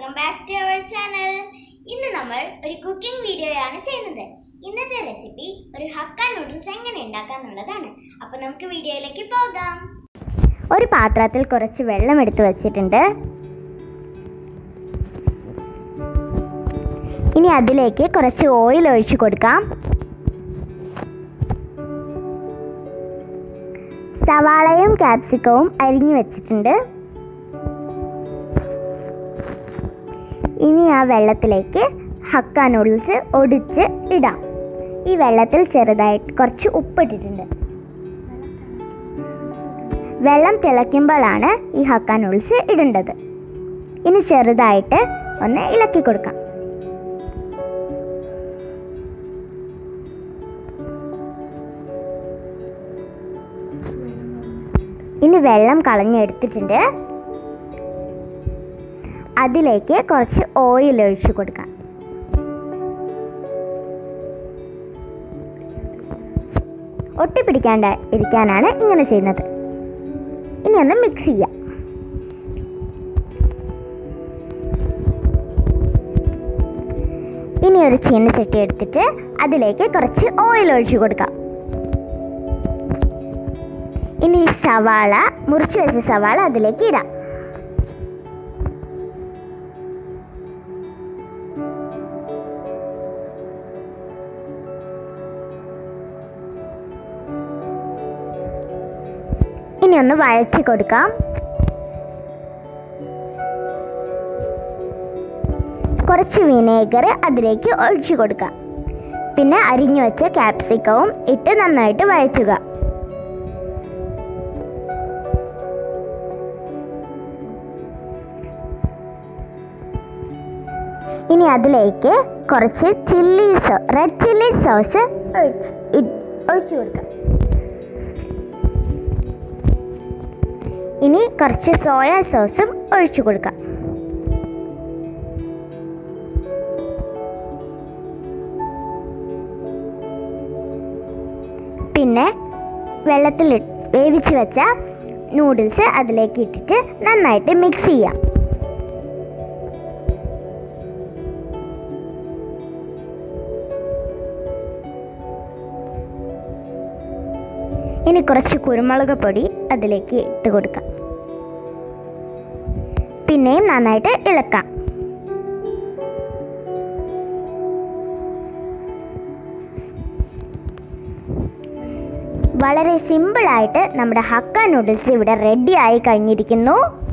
welcome back to our channel ഇന്ന് നമ്മൾ ഒരു കുക്കിംഗ് വീഡിയോയാണ് ചെയ്യുന്നത് ഇന്നത്തെ റെസിപ്പി ഒരു ഹക്ക നൂഡിൽസ് എങ്ങനെ ഉണ്ടാക്കാന്നുള്ളതാണ് അപ്പോൾ നമുക്ക് വീഡിയോയിലേക്ക് പോകാം ഒരു പാത്രത്തിൽ കുറച്ച് വെള്ളം എടുത്ത് വച്ചിട്ടുണ്ട് ഇനി അതിലേക്ക് കുറച്ച് ഓയിൽ ഒഴിച്ചു കൊടുക്കാം സവാളയും ക്യാപ്സിക്കവും അരിഞ്ഞു വെച്ചിട്ടുണ്ട് ഇനി ആ വെള്ളത്തിലേക്ക് ഹക്ക നൂഡിൽസ് ഒടിച്ച് ഇടാം ഈ വെള്ളത്തിൽ ചെറുതായിട്ട് കുറച്ച് ഉപ്പിട്ടിട്ടുണ്ട് വെള്ളം തിളയ്ക്കുമ്പോഴാണ് ഈ ഹക്ക നൂഡിൽസ് ഇടേണ്ടത് ഇനി ചെറുതായിട്ട് ഒന്ന് ഇളക്കി കൊടുക്കാം ഇനി വെള്ളം കളഞ്ഞെടുത്തിട്ടുണ്ട് അതിലേക്ക് കുറച്ച് ഓയിൽ ഒഴിച്ചു കൊടുക്കാം ഒട്ടിപ്പിടിക്കാണ്ട് ഇരിക്കാനാണ് ഇങ്ങനെ ചെയ്യുന്നത് ഇനി ഒന്ന് മിക്സ് ചെയ്യാം ഇനി ഒരു ചീനച്ചട്ടി എടുത്തിട്ട് അതിലേക്ക് കുറച്ച് ഓയിൽ ഒഴിച്ചു കൊടുക്കാം ഇനി ഈ സവാള മുറിച്ച് വെച്ച സവാള അതിലേക്ക് ഇടാം ഇനി ഒന്ന് വഴറ്റി കൊടുക്കാം കുറച്ച് വിനേഗർ അതിലേക്ക് ഒഴിച്ചു കൊടുക്കാം പിന്നെ അരിഞ്ഞു വെച്ച ക്യാപ്സിക്കവും ഇട്ട് നന്നായിട്ട് വഴറ്റുക ഇനി അതിലേക്ക് കുറച്ച് ചില്ലി സോ റെഡ് ചില്ലി സോസ് ഒഴിച്ച് ഇ- ഒഴിച്ചു കൊടുക്കാം ഇനി കുറച്ച് സോയ സോസും ഒഴിച്ചു കൊടുക്കാം പിന്നെ വെള്ളത്തിൽ ഇ- വേവിച്ച് വെച്ച നൂഡിൽസ് അതിലേക്ക് ഇട്ടിട്ട് നന്നായിട്ട് മിക്സ് ചെയ്യാം ഇനി കുറച്ച് കുരുമുളക് പൊടി അതിലേക്ക് ഇട്ട് കൊടുക്കാം പിന്നെയും നന്നായിട്ട് ഇളക്കാം വളരെ സിമ്പിളായിട്ട് നമ്മുടെ ഹക്ക നൂഡിൽസ് ഇവിടെ റെഡി ആയി കഴിഞ്ഞിരിക്കുന്നു